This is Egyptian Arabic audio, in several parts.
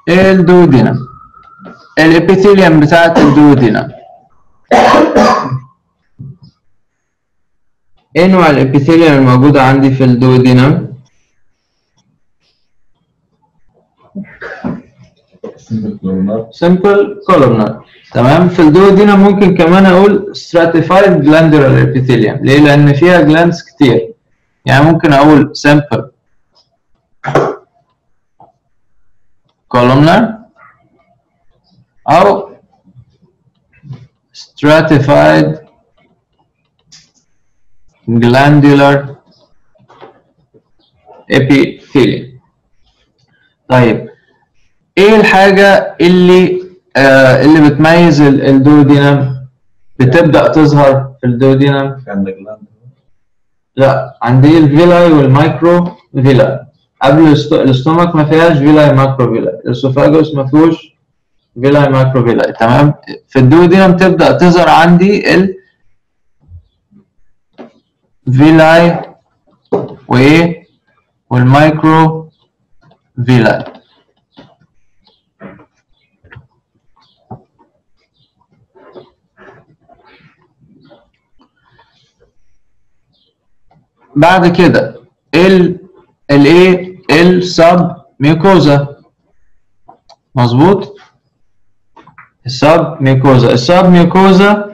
الدودينم الابيثيليوم بتاعت الدودينم ايه انواع الابيثيليوم الموجودة عندي في الدودينم simple columnar تمام في الدودينم ممكن كمان اقول stratified glandular epithelium ليه لان فيها glands كتير يعني ممكن اقول simple columnar او stratified glandular epithelium طيب ايه الحاجة اللي آه اللي بتميز ال- الدودينم بتبدأ تظهر في الدودينم في عندك لاند لا عندي الفيلاي والمايكرو فيلاي قبل الاست- الاستومك ما فيهاش فيلاي مايكرو فيلاي الاسوفاجوس ما فيهوش فيلاي مايكرو فيلاي تمام في الدودينم تبدأ تظهر عندي ال فيلاي وايه والمايكرو فيلاي بعد كده ال الايه السب ميكوزا مظبوط السب ميكوزا السب ميكوزا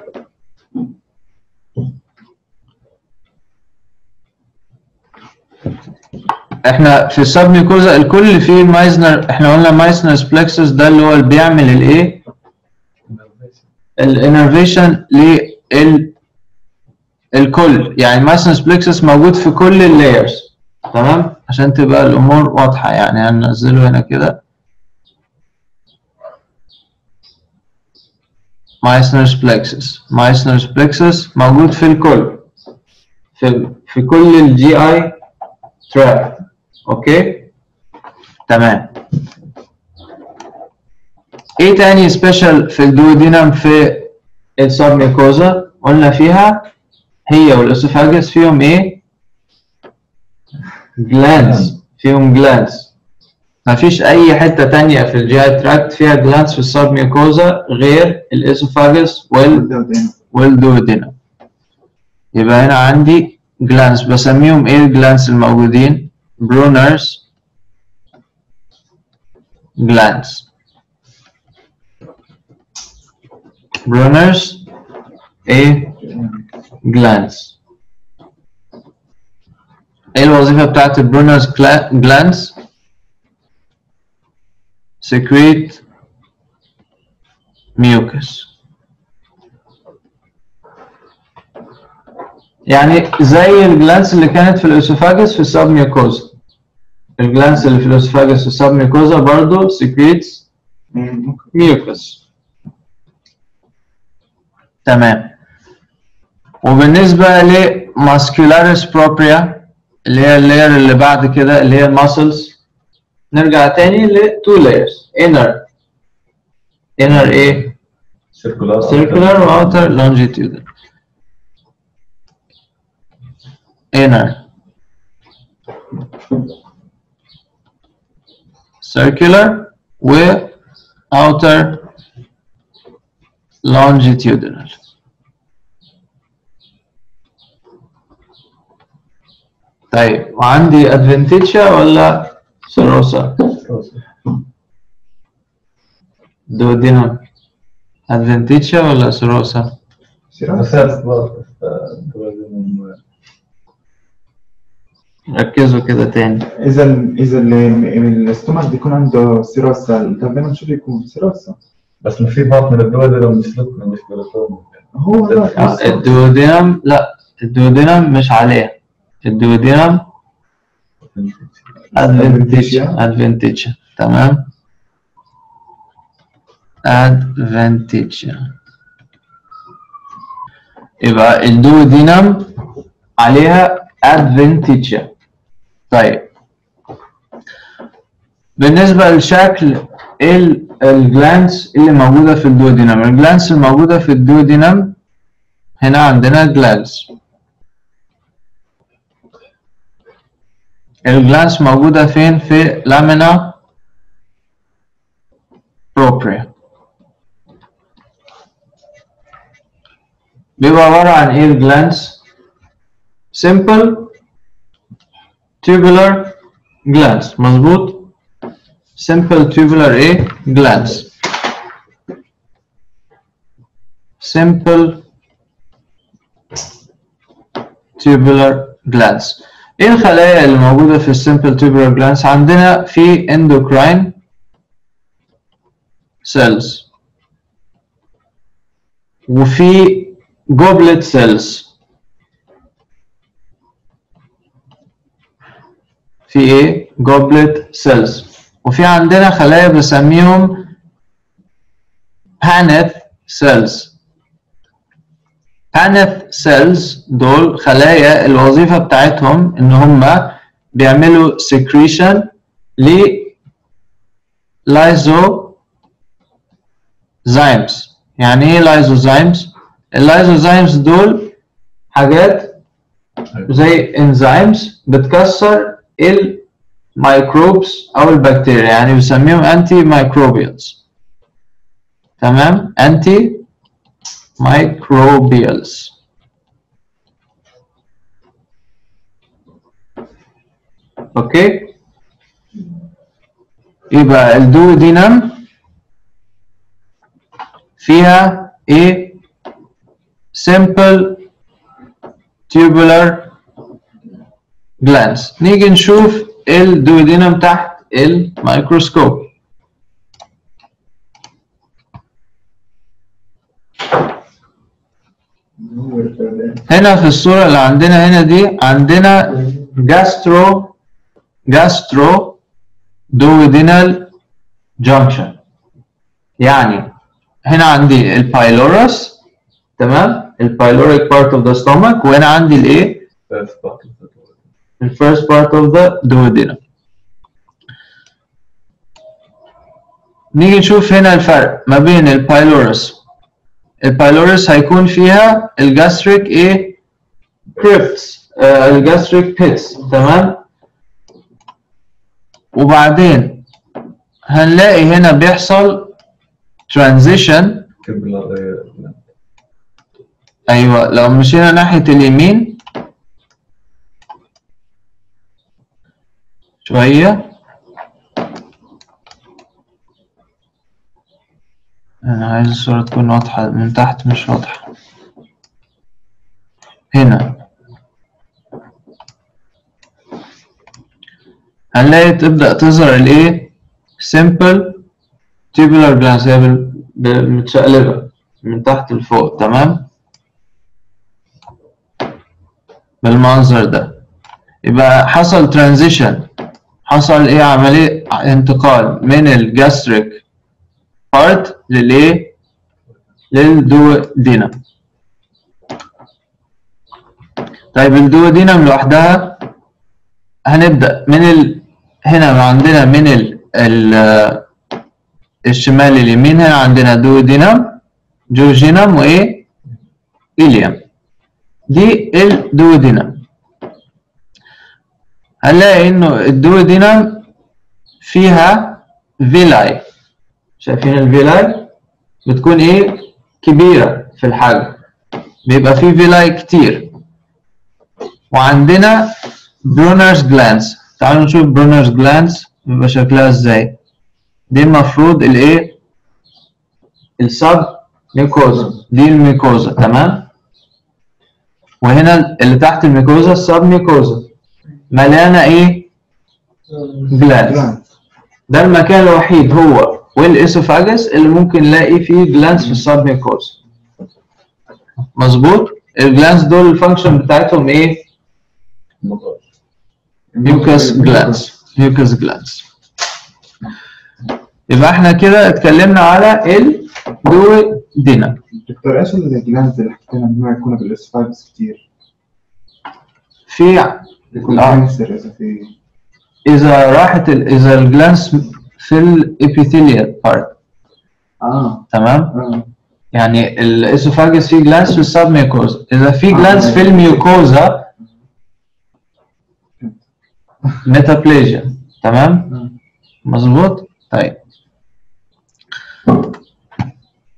احنا في السب ميكوزا الكل فيه مايزنر احنا قلنا مايزنر بلكسس ده اللي هو اللي بيعمل الايه الانرفيشن لل الكل يعني مايسنس بلكسس موجود في كل اللايرز تمام عشان تبقى الامور واضحه يعني هننزله هنا كده مايسنرز بلكسس مايسنرز بلكسس موجود في الكل في في كل الجي اي تراك اوكي تمام ايه تاني سبيشال في الدودينم في السبميكوزا قلنا فيها هي والاسوفاجس فيهم ايه جلانس فيهم جلانس مفيش اي حته تانية في الجي اي تراكت فيها جلانس في السبميكوزا غير الاسوفاجس وال والدودينم يبقى هنا عندي جلانس بسميهم ايه الجلانس الموجودين برونرز جلانس برونرز ايه جلانس ايه الوظيفة بتاعت البرونرز جلانس secrete mucus يعني زي الجلانس اللي كانت في الاسوفاجس في السب ميوكوزا الجلانس اللي في الاسوفاجس في السب ميوكوزا برضه secretes mucus تمام وبالنسبة لماسكولاريس بروبريا اللي هي اللاير اللي بعد كده اللي هي الماسلز نرجع تاني ل two layers inner inner ايه سيركولار circular و outer longitudinal inner circular و outer longitudinal طيب وعندي ادفنتيتشا ولا سيروسا دودينم ادفنتيتشا ولا سيروسا ركزوا كده تاني اذا اذا اللي من الاستومك بيكون عنده سيروسا الكافينوم شو بيكون سيروسا بس ما في بعض من الدول اللي مش لكم مش بلاتون هو لا آه، الدودينم لا الدودينم مش عليها الدودينم ادفنتيتشا ادفنتيتشا تمام ادفنتيتشا يبقى الدودينم عليها ادفنتيتشا طيب بالنسبة لشكل ال- الجلانس اللي موجودة في الدودينم الجلانس الموجودة في الدودينم هنا عندنا جلانس الجلانس موجودة فين في لامينا propria بيبقى عبارة عن ايه الجلانس simple tubular glands مظبوط simple tubular ايه glands simple tubular glands ايه الخلايا اللي موجودة في السمبل tubular glands عندنا في endocrine cells وفي goblet cells في ايه goblet cells وفي عندنا خلايا بسميهم Paneth cells Paneth cells دول خلايا الوظيفة بتاعتهم إن هم بيعملوا secretion ل lysozymes يعني إيه lysozymes؟ اللايزوزايمز دول حاجات زي انزيمز بتكسر الميكروبس أو البكتيريا يعني بنسميهم أنتي مايكروبيالز تمام؟ أنتي microbials اوكي يبقى الدودينم فيها ايه simple tubular glands نيجي نشوف الدودينم تحت الميكروسكوب هنا في الصورة اللي عندنا هنا دي عندنا جاسترو جاسترو duodenal junction يعني هنا عندي البايلورس تمام البايلوريك part of the stomach وهنا عندي الايه First part of the door. the first part of the duodenum نيجي نشوف هنا الفرق ما بين البايلورس البايلورس هيكون فيها الجاستريك ايه كريبتس آه الجاستريك بيتس تمام وبعدين هنلاقي هنا بيحصل ترانزيشن Capillary gland. ايوه لو مشينا ناحيه اليمين شويه انا عايز الصوره تكون واضحه من تحت مش واضحه هنا هنلاقي تبدا تظهر الايه simple tubular glands هي بال- بال- متشقلبه من تحت لفوق تمام بالمنظر ده يبقى حصل ترانزيشن حصل ايه عملية انتقال من الجاستريك بارت للايه للدودينم طيب الدودينم لوحدها هنبدأ من ال... هنا عندنا من ال... ال... الشمال اليمين هنا عندنا دودينم جوجينم وايه إليوم دي الدودينم هنلاقي انه الدودينم فيها فيلاي شايفين الفيلاي بتكون ايه كبيرة في الحجم بيبقى فيه فيلاي كتير وعندنا برونرز جلانس تعالوا نشوف برونرز جلانس بيبقى شكلها ازاي دي المفروض الايه السب ميكوزا دي الميكوزا تمام وهنا اللي تحت الميكوزا السب ميكوزا مليانه ايه جلانس جلاند ده المكان الوحيد هو والاسوفاجس اللي ممكن نلاقي فيه جلانس في السب ميكوزا مظبوط الجلانس دول الفانكشن بتاعتهم ايه الموتور. ميوكس جلانس ميوكس جلانس يبقى احنا كده اتكلمنا على الدودينم دكتور ايش الجلاند اللي حكينا انه يكونوا بالاسفاجس كتير؟ في يكون آه. كانسر اذا في اذا راحت ال- اذا الجلانس في الابيثيليال بارت اه تمام اه يعني الاسوفاجس فيه جلانس في السب ميوكوزا اذا في جلانس في الميوكوزا ميتابليجيا تمام آه. مظبوط طيب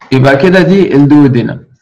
يبقى كده دي الدودينم